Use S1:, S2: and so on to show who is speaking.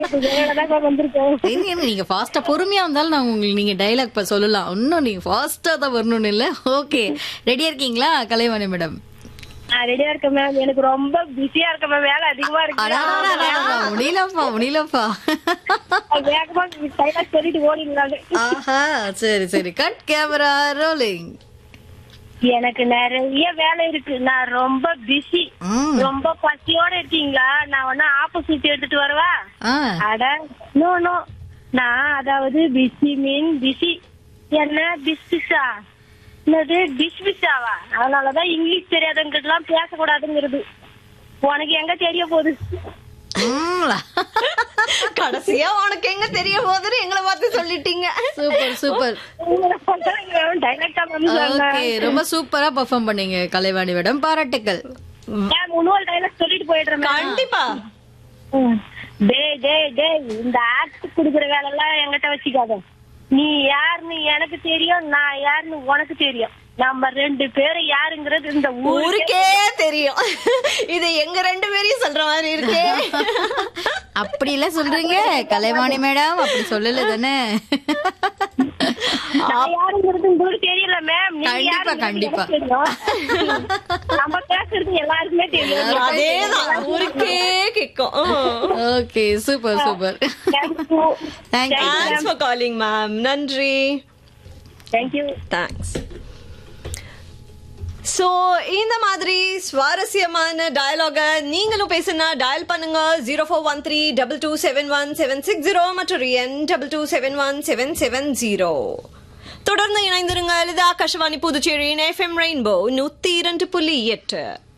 S1: தான் வந்திருக்கோம்
S2: இருங்க, இருங்க, நீங்க ஃபாஸ்டா பொறுமையா வந்தாலும் நான் உங்களுக்கு நீங்க டைலாக் இப்ப சொல்லலாம் இன்னும் நீங்க ஃபாஸ்டா தான் வரணும்னு இல்ல ஓகே ரெடியா இருக்கீங்களா கலைவாணி மேடம்
S1: ரெடியா இருக்கேன் மேம் எனக்கு ரொம்ப பிஸியா இருக்கேன் மேம் வேலை அதிகமா இருக்கு
S2: அடாடாடாடா, முடியலப்பா முடியலப்பா
S1: வேகமா டைலாக் சொல்லிட்டு ஓடிடுறாங்க
S2: ஆஹா சரி சரி கட் கேமரா ரோலிங்
S1: எனக்கு நிறைய வேலை இருக்கு நான் ரொம்ப பிஸி
S2: ம்
S1: ரொம்ப பசியோட இருக்கீங்களா நான் ஒன்னா ஆப்போசிட் எடுத்துட்டு வரவா
S2: ஆ
S1: அட நோ நோ நான் அதாவது பிஸி மீன் பிஸி என்ன பிஸ்பிஸா என்னது டிஷ் பிஸாவா அதனாலதான் இங்கிலீஷ் தெரியாதவங்கிட்ட எல்லாம் பேசக்கூடாதுங்கிறது உனக்கு எங்க தெரிய போகுது
S2: ம்.
S3: கடைசியா உனக்கு எங்க தெரிய போகுதுன்னு எங்களை பார்த்து சொல்லிட்டீங்க
S2: சூப்பர் சூப்பர்
S1: டைரக்டா வந்து
S2: ஓகே
S1: சொன்னேன்
S2: ரொம்ப சூப்பரா பெர்ஃபார்ம் பண்ணீங்க கலைவாணி மேடம் பாராட்டுக்கள்
S1: மேம் இன்னொரு டைலாக் சொல்லிட்டு போயிடுறேன் ma'am.
S3: கண்டிப்பா
S1: டேய் டேய் டேய் இந்த ஆக்ட் குடுக்குற வேலை எல்லாம் என்கிட்ட வச்சுக்காத நீ யாருன்னு எனக்கு தெரியும் நான் யாருன்னு உனக்கு தெரியும் நம்ம ரெண்டு பேரும் யாருங்கிறது இந்த ஊருக்கே
S3: ஊருக்கே தெரியும் இது எங்க ரெண்டு பேரையும் சொல்ற மாதிரி இருக்கே
S2: அப்படி இல்ல சொல்றீங்க கலைவாணி மேடம் அப்படி சொல்லல தானே
S1: நான் யாருங்கிறது உங்களுக்கு தெரியல மேம்
S2: கண்டிப்பா, கண்டிப்பா.
S1: நம்ம பேசுறது எல்லாருக்குமே தெரியும்
S3: அதேதான் ஊருக்கே கேக்கும்
S2: okay super super
S1: thank you
S2: thank you
S3: thanks for calling ma'am நன்றி
S1: தேங்க்யூ
S3: தேங்க்ஸ் சோ இந்த மாதிரி சுவாரஸ்யமான டயலாக நீங்களும் பேசுனா டயல் பண்ணுங்க zero four one three double two seven one seven six zero மற்றும் என் double two seven one seven seven zero தொடர்ந்து இணைந்திருங்க இது ஆகாஷவாணி புதுச்சேரியின் எஃப்எம் ரெயின்போ நூத்தி இரண்டு புள்ளி எட்டு